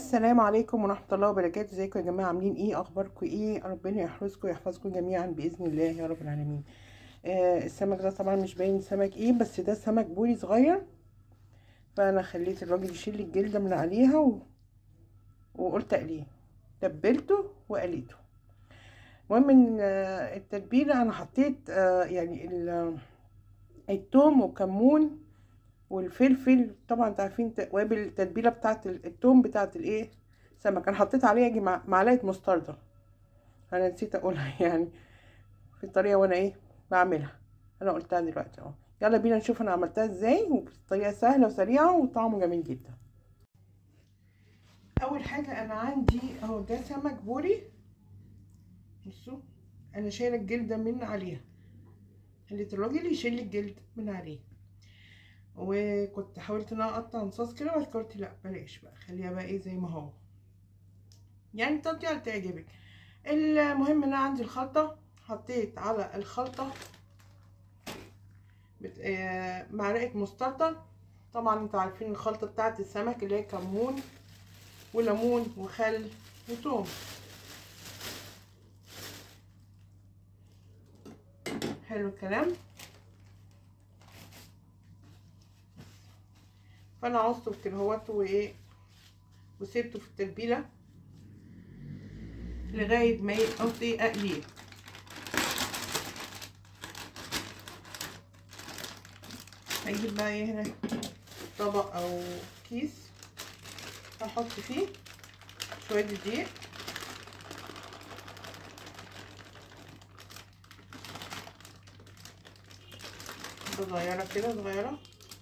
السلام عليكم ورحمة الله وبركاته ازيكم يا جماعة عاملين ايه اخباركم ايه ربنا يحفظكم ويحفظكم جميعا بإذن الله يا رب العالمين آه السمك ده طبعا مش باين سمك ايه بس ده سمك بوري صغير فانا خليت الراجل يشيل لي الجلدة من عليها و... وقلت اقليه تبلته وقليته المهم ان آه، التتبيلة انا حطيت آه يعني ال- التوم وكمون والفلفل طبعا انتوا عارفين توابل التتبيله بتاعت ال- التوم بتاعت الايه سمك انا حطيت عليها يجي مع- معلقه مستردة انا نسيت اقولها يعني في الطريقه وانا ايه بعملها انا قلتها دلوقتي اهو يلا بينا نشوف انا عملتها ازاي وبطريقه سهله وسريعه وطعمه جميل جدا اول حاجه انا عندي اهو ده سمك بوري بصوا انا شايله الجلده من عليها خليت الراجل يشيل لي الجلد من عليه وكنت حاولت ان انا اقطع نصاص كده بس قلت لا بلاش بقى خليها بقى ايه زي ما هو يعني التقطيع تعجبك المهم ان انا عندي الخلطه حطيت على الخلطه بت... آه معلقه مستردة طبعا انتوا عارفين الخلطه بتاعت السمك اللي هي كمون وليمون وخل وثوم حلو الكلام فانا عوزته كده اهوت وايه وسبته في التتبيله لغايه ما يقص ايه اقليه هجيب بقى ايه هنا طبق او كيس احط فيه شويه دقيق صغيره كده صغيره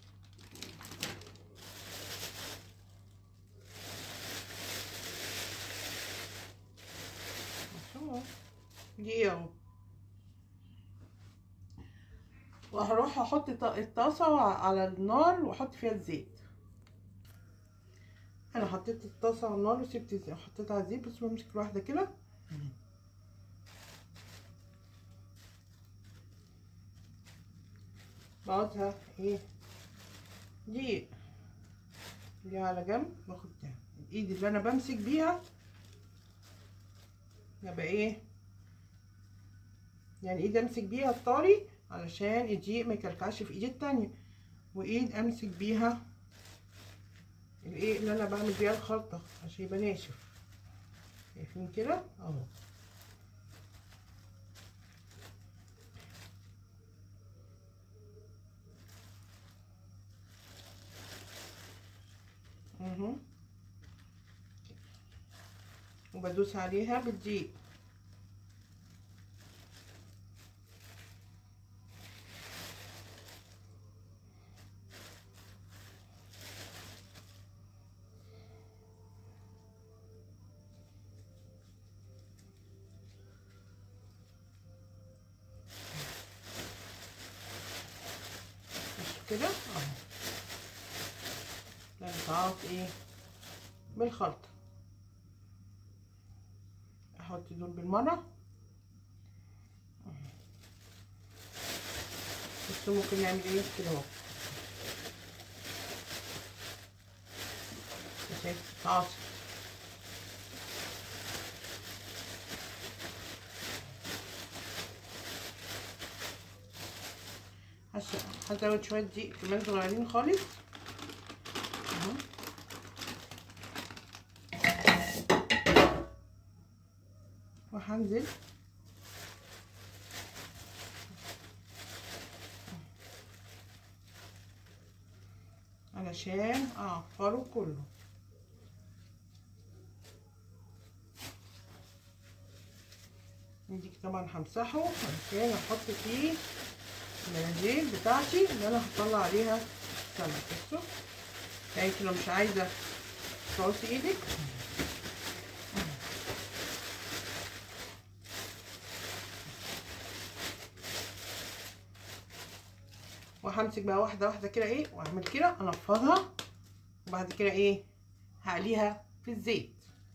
دي اهو وهروح احط الطاسه على النار واحط فيها الزيت انا حطيت الطاسه على النار وسبت الزيت حطيت على الزيت بس بمسك الواحده كده بقعدها ايه دقيق دي على جنب باخد الايد اللي انا بمسك بيها يبقى ايه يعني ايد امسك بيها الطاري علشان الدقيق ما يكلكعش في ايدي التانية وايد امسك بيها الايه اللي انا بعمل بيها الخلطة عشان يبقى ناشف شايفين كده اهو اهو وبدوس عليها بالدقيق كده اهو نقطعات ايه بالخلطة احط دول بالمرة بس ممكن نعمل ايه كده اهو بس تعاصر هزود شوية دقيق كمان صغيرين خالص اهو وهنزل علشان اعفره كله دي طبعا همسحه علشان احط فيه المناديل بتاعتي اللي انا هطلع عليها سمك بصوا يعني انت لو مش عايزه تعوصي ايدك وهمسك بقى واحده واحده كده ايه واعمل كده انفضها وبعد كده ايه هقليها في الزيت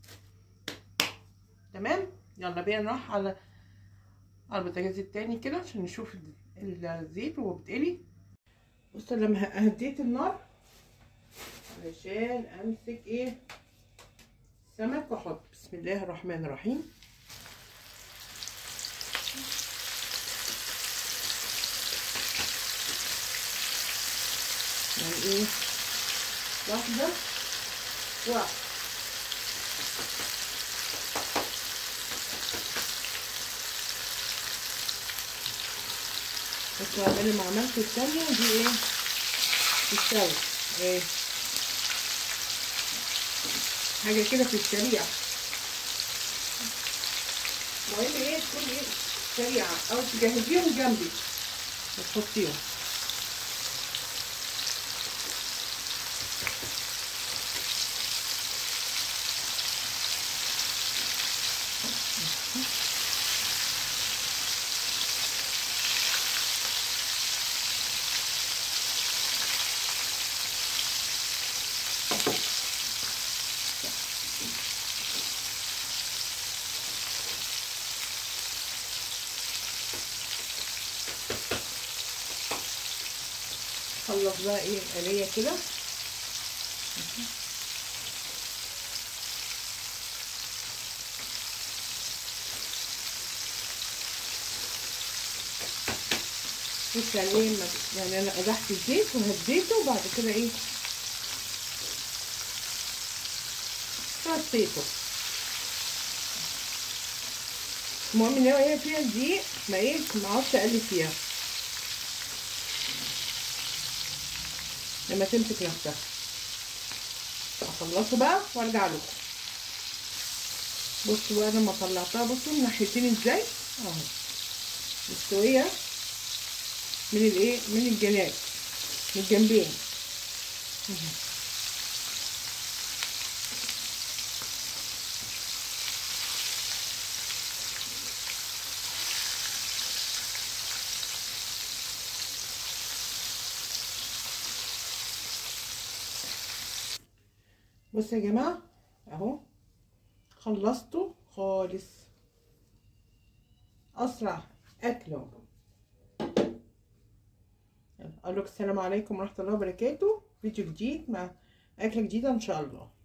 تمام يلا بينا نروح على على البوتاجاز التاني كده عشان نشوف الزيت وهو بتقلي بص لما هديت النار علشان امسك ايه السمك واحط بسم الله الرحمن الرحيم يعني ايه واحدة واحدة بس عمالي ما عملت التانية دي ايه تستوي ايه حاجة كده في السريع المهم ايه تكون ايه سريعة او تجهزيهم جنبي وتحطيهم خلص بقى ايه القلية كده بص يعني ايه ما- يعني انا قدحت الزيت وهديته وبعد كده ايه رصيته المهم ان هو ايه فيها دقيق ما ايه ما اقعدش اقلب فيها لما تمسك نفسها اخلصه بقى وارجع لكم بصوا بقى لما طلعتها بصوا من ناحيتين ازاي اهو مستويه من الايه من الجناب من الجنبين بصوا يا جماعه اهو خلصته خالص اسرع اكله اقول لكم السلام عليكم ورحمه الله وبركاته فيديو جديد مع اكله جديده ان شاء الله